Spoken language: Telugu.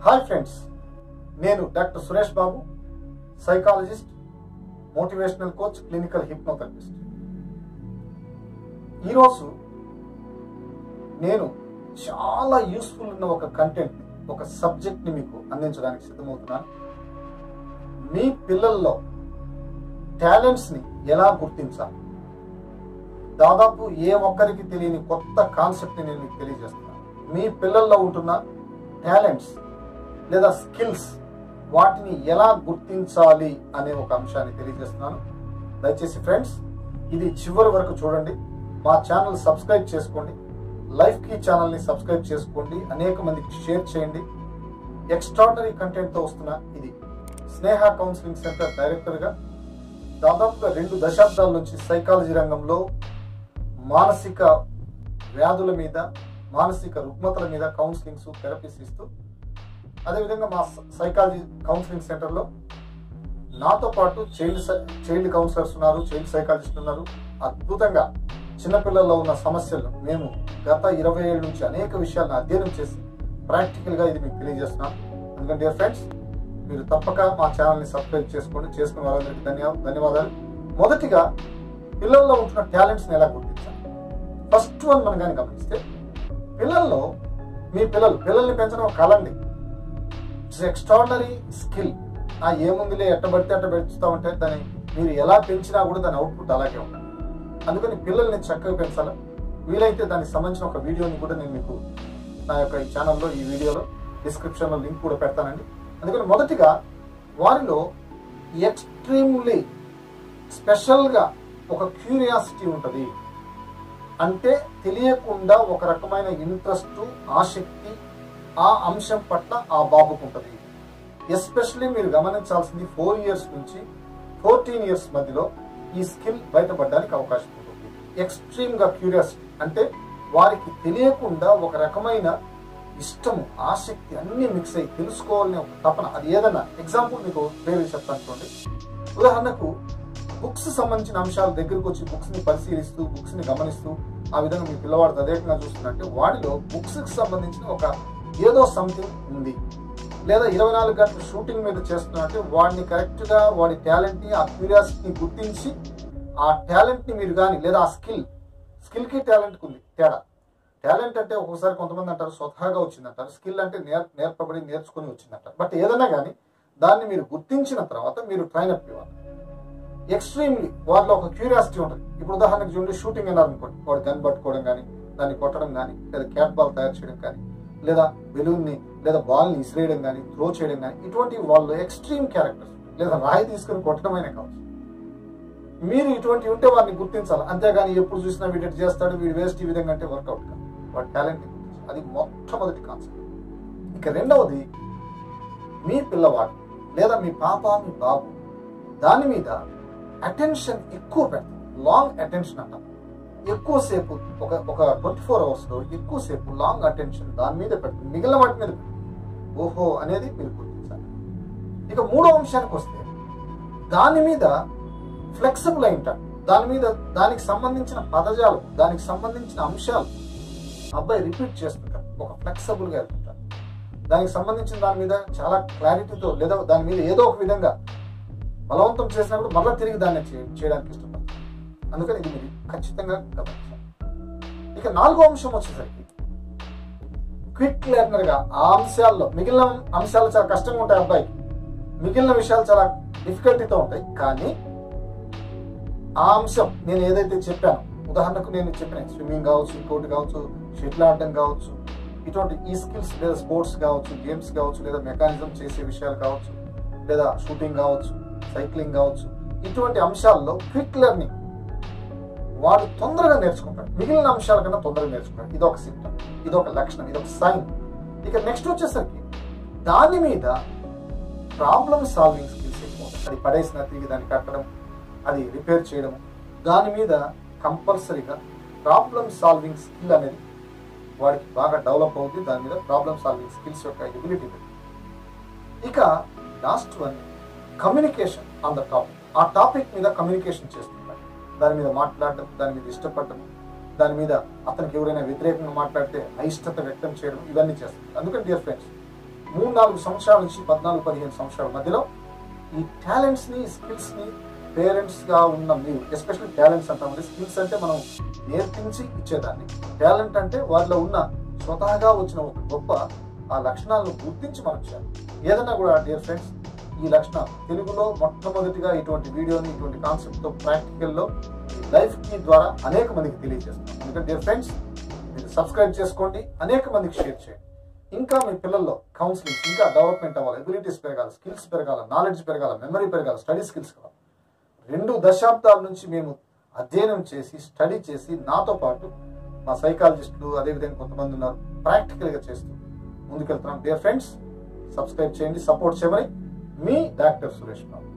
హాయ్ ఫ్రెండ్స్ నేను doctor Suresh Babu psychologist motivational coach clinical hypnotherapist ఈరోజు నేను చాలా యూస్ఫుల్ ఉన్న ఒక కంటెంట్ ఒక సబ్జెక్ట్ని మీకు అందించడానికి సిద్ధమవుతున్నాను మీ పిల్లల్లో టాలెంట్స్ని ఎలా గుర్తించాలి దాదాపు ఏ ఒక్కరికి తెలియని కొత్త కాన్సెప్ట్ని నేను మీకు తెలియజేస్తున్నాను మీ పిల్లల్లో ఉంటున్న టాలెంట్స్ లేదా స్కిల్స్ వాటిని ఎలా గుర్తించాలి అనే ఒక అంశాన్ని తెలియజేస్తున్నాను దయచేసి ఫ్రెండ్స్ ఇది చివరి వరకు చూడండి మా ఛానల్ సబ్స్క్రైబ్ చేసుకోండి లైఫ్ కీ ఛానల్ని సబ్స్క్రైబ్ చేసుకోండి అనేక మందికి షేర్ చేయండి ఎక్స్ట్రాడనరీ కంటెంట్తో వస్తున్న ఇది స్నేహ కౌన్సిలింగ్ సెంటర్ డైరెక్టర్గా దాదాపుగా రెండు దశాబ్దాల నుంచి సైకాలజీ రంగంలో మానసిక వ్యాధుల మీద మానసిక రుగ్మతల మీద కౌన్సిలింగ్స్ థెరపీస్ ఇస్తూ అదేవిధంగా మా సైకాలజీ కౌన్సిలింగ్ సెంటర్లో నాతో పాటు చైల్డ్ చైల్డ్ కౌన్సిలర్స్ ఉన్నారు చైల్డ్ సైకాలజిస్ట్ ఉన్నారు అద్భుతంగా చిన్నపిల్లల్లో ఉన్న సమస్యలను మేము గత ఇరవై ఏళ్ళ నుంచి అనేక విషయాలను అధ్యయనం చేసి ప్రాక్టికల్గా ఇది మీకు తెలియజేస్తున్నాం ఎందుకంటే డియర్ ఫ్రెండ్స్ మీరు తప్పక మా ఛానల్ని సబ్స్క్రైబ్ చేసుకోండి చేసుకున్న వాళ్ళందరికీ ధన్యవా ధన్యవాదాలు మొదటిగా పిల్లల్లో ఉంటున్న టాలెంట్స్ని ఎలా గుర్తించాలి ఫస్ట్ వన్ మనం కానీ గమనిస్తే పిల్లల్లో మీ పిల్లలు పిల్లల్ని పెంచడం ఒక కళండి ఇట్స్ ఎక్స్ట్రాడనరీ స్కిల్ ఆ ఏముందిలే ఎట్టబడితే అట్ట పెంచుతా ఉంటే దాన్ని మీరు ఎలా పెంచినా కూడా దాని అవుట్పుట్ అలాగే ఉంటుంది అందుకని పిల్లల్ని చక్కగా పెంచాలి వీలైతే దానికి సంబంధించిన ఒక వీడియోని కూడా నేను మీకు నా యొక్క ఈ ఛానల్లో ఈ వీడియోలో డిస్క్రిప్షన్లో లింక్ కూడా పెడతానండి అందుకని మొదటిగా వారిలో ఎక్స్ట్రీమ్లీ స్పెషల్గా ఒక క్యూరియాసిటీ ఉంటుంది అంటే తెలియకుండా ఒక రకమైన ఇంట్రెస్ట్ ఆసక్తి ఆ అంశం పట్ల ఆ బాబుకు ఉంటుంది ఎస్పెషల్లీ మీరు గమనించాల్సింది ఫోర్ ఇయర్స్ నుంచి ఫోర్టీన్ ఇయర్స్ మధ్యలో ఈ స్కిల్ బయటపడడానికి అవకాశం ఉంటుంది ఎక్స్ట్రీమ్గా క్యూరియాసిటీ అంటే వారికి తెలియకుండా ఒక రకమైన ఇష్టము ఆసక్తి అన్ని మిక్స్ అయ్యి తెలుసుకోవాలనే ఒక తపన అది ఏదన్నా ఎగ్జాంపుల్ మీకు పేరు చెప్తాను చూడండి ఉదాహరణకు బుక్స్ సంబంధించిన అంశాల దగ్గరకు వచ్చి బుక్స్ ని పరిశీలిస్తూ బుక్స్ ని గమనిస్తూ ఆ విధంగా మీ పిల్లవాడు తదేకంగా చూస్తున్నట్టే వాడిలో బుక్స్ కి సంబంధించిన ఒక ఏదో సంథింగ్ ఉంది లేదా ఇరవై నాలుగు గంటల షూటింగ్ మీద చేస్తున్నట్టే వాడిని కరెక్ట్ గా వాడి టాలెంట్ ని ఆ క్యూరియాసిటీని గుర్తించి ఆ టాలెంట్ ని మీరు కానీ లేదా ఆ స్కిల్ స్కిల్ కి టాలెంట్ కి ఉంది తేడా టాలెంట్ అంటే ఒక్కొక్కసారి కొంతమంది అంటారు స్వతహాగా వచ్చిందంటారు స్కిల్ అంటే నేర్ నేర్పబడి నేర్చుకుని వచ్చిందంటారు బట్ ఏదైనా కానీ దాన్ని మీరు గుర్తించిన తర్వాత మీరు ట్రైన్ అప్ ఇవ్వాలి ఎక్స్ట్రీమ్లీ వాటిలో ఒక క్యూరియాసిటీ ఉంటుంది ఇప్పుడు ఉదాహరణకు చూడండి షూటింగ్ అన్నారు అనుకోండి వాడు గన్ పట్టుకోవడం కానీ దాన్ని కొట్టడం కానీ లేదా క్యాట్ బాల్ తయారు చేయడం కానీ లేదా బెలూన్ని లేదా బాల్ని ఇసిరేయడం కానీ త్రో చేయడం కానీ ఇటువంటి వాళ్ళు ఎక్స్ట్రీమ్ క్యారెక్టర్స్ లేదా రాయి తీసుకుని కొట్టడమైనా కావచ్చు మీరు ఇటువంటి ఉంటే వారిని గుర్తించాలి అంతేగాని ఎప్పుడు చూసినా వీడు ఇటు చేస్తాడు వీడు వేస్ట్ ఈ విధంగా అంటే వర్కౌట్ కాదు వాడి టాలెంట్ అది మొట్టమొదటి కాన్సెప్ట్ ఇక రెండవది మీ పిల్లవాడు లేదా మీ పాప మీ బాబు దాని మీద అటెన్షన్ ఎక్కువ పెడతాం లాంగ్ అటెన్షన్ అంటాం ఎక్కువసేపు ఒక ఒక ట్వంటీ ఫోర్ అవర్స్లో ఎక్కువసేపు లాంగ్ అటెన్షన్ దాని మీద పెడుతుంది మిగిలిన వాటి మీద పెట్టదు. ఓహో అనేది మీరు గుర్తించాలి ఇక మూడో అంశానికి వస్తే దాని మీద ఫ్లెక్సిబుల్ అయి ఉంటాడు దాని మీద దానికి సంబంధించిన పదజాలు దానికి సంబంధించిన అంశాలు అబ్బాయి రిపీట్ చేస్తుంటాడు ఒక ఫ్లెక్సిబుల్గా వెళ్తుంటాడు దానికి సంబంధించిన దాని మీద చాలా క్లారిటీతో లేదా దాని మీద ఏదో ఒక విధంగా బలవంతం చేసినప్పుడు మళ్ళీ తిరిగి దాన్ని చే- చేయడానికి ఇష్టపడతారు అందుకని ఇది మీరు ఖచ్చితంగా గమనించాలి ఇక నాలుగో అంశం వచ్చేసరికి క్విక్ లెర్నర్ గా ఆ అంశాల్లో మిగిలిన అంశాలు చాలా కష్టంగా ఉంటాయి అబ్బాయికి మిగిలిన విషయాలు చాలా డిఫికల్టీతో ఉంటాయి కానీ ఆ అంశం నేను ఏదైతే చెప్పాను ఉదాహరణకు నేను చెప్పిన స్విమ్మింగ్ కావచ్చు ఇంకోటి కావచ్చు షటిల్ ఆడడం కావచ్చు ఇటువంటి ఈ స్కిల్స్ లేదా స్పోర్ట్స్ కావచ్చు గేమ్స్ కావచ్చు లేదా మెకానిజం చేసే విషయాలు కావచ్చు లేదా షూటింగ్ కావచ్చు సైక్లింగ్ కావచ్చు ఇటువంటి అంశాల్లో క్విక్ లెర్నింగ్ వాడు తొందరగా నేర్చుకుంటాడు మిగిలిన అంశాల కన్నా తొందరగా నేర్చుకుంటాడు ఇది ఒక సిమ్టమ్ ఇది ఒక లక్షణం ఇది ఒక సైన్ ఇక నెక్స్ట్ వచ్చేసరికి దాని మీద ప్రాబ్లమ్ సాల్వింగ్ స్కిల్స్ ఎక్కువ అది పడేసిన తిరిగి దాన్ని కట్టడం అది రిపేర్ చేయడం దాని మీద కంపల్సరీగా ప్రాబ్లమ్ సాల్వింగ్ స్కిల్ అనేది వాడికి బాగా డెవలప్ అవుతుంది దాని మీద ప్రాబ్లమ్ సాల్వింగ్ స్కిల్స్ యొక్క ఎబిలిటీ ఇక last one communication on the topic ఆ టాపిక్ మీద కమ్యూనికేషన్ చేస్తుంటాడు దాని మీద మాట్లాడడం దాని మీద ఇష్టపడడం దాని మీద అతనికి ఎవరైనా వ్యతిరేకంగా మాట్లాడితే అయిష్టత వ్యక్తం చేయడం ఇవన్నీ చేస్తుంది అందుకని డియర్ ఫ్రెండ్స్ మూడు నాలుగు సంవత్సరాల నుంచి పద్నాలుగు పదిహేను సంవత్సరాల మధ్యలో ఈ టాలెంట్స్ ని స్కిల్స్ ని పేరెంట్స్ గా ఉన్న మీరు ఎస్పెషల్లీ టాలెంట్స్ అంటాం స్కిల్స్ అంటే మనం నేర్పించి ఇచ్చేదాన్ని టాలెంట్ అంటే వాళ్ళలో ఉన్న స్వతహాగా వచ్చిన ఒక గొప్ప ఆ లక్షణాలను గుర్తించి మనం చేయాలి ఏదైనా కూడా డియర్ ఫ్రెండ్స్ ఈ లక్షణాలు తెలుగులో మొట్టమొదటిగా ఇటువంటి వీడియోని ఇటువంటి కాన్సెప్ట్ తో ప్రాక్టికల్ లో లైఫ్ కి ద్వారా అనేక మందికి తెలియజేస్తాం ఎందుకంటే డియర్ ఫ్రెండ్స్ మీరు సబ్స్క్రైబ్ చేసుకోండి అనేక మందికి షేర్ చేయండి ఇంకా మీ పిల్లల్లో కౌన్సిలింగ్ ఇంకా డెవలప్మెంట్ అవ్వాలి ఎబిలిటీస్ పెరగాలి స్కిల్స్ పెరగాలి నాలెడ్జ్ పెరగాలి మెమరీ పెరగాలి స్టడీ స్కిల్స్ కావాలి రెండు దశాబ్దాల నుంచి మేము అధ్యయనం చేసి స్టడీ చేసి నాతో పాటు మా సైకాలజిస్టులు అదేవిధంగా కొంతమంది ఉన్నారు ప్రాక్టికల్గా చేస్తూ ముందుకెళ్తున్నాం డియర్ ఫ్రెండ్స్ సబ్స్క్రైబ్ చేయండి సపోర్ట్ చేయమని మీ డాక్టర్ సురేష్ బాబు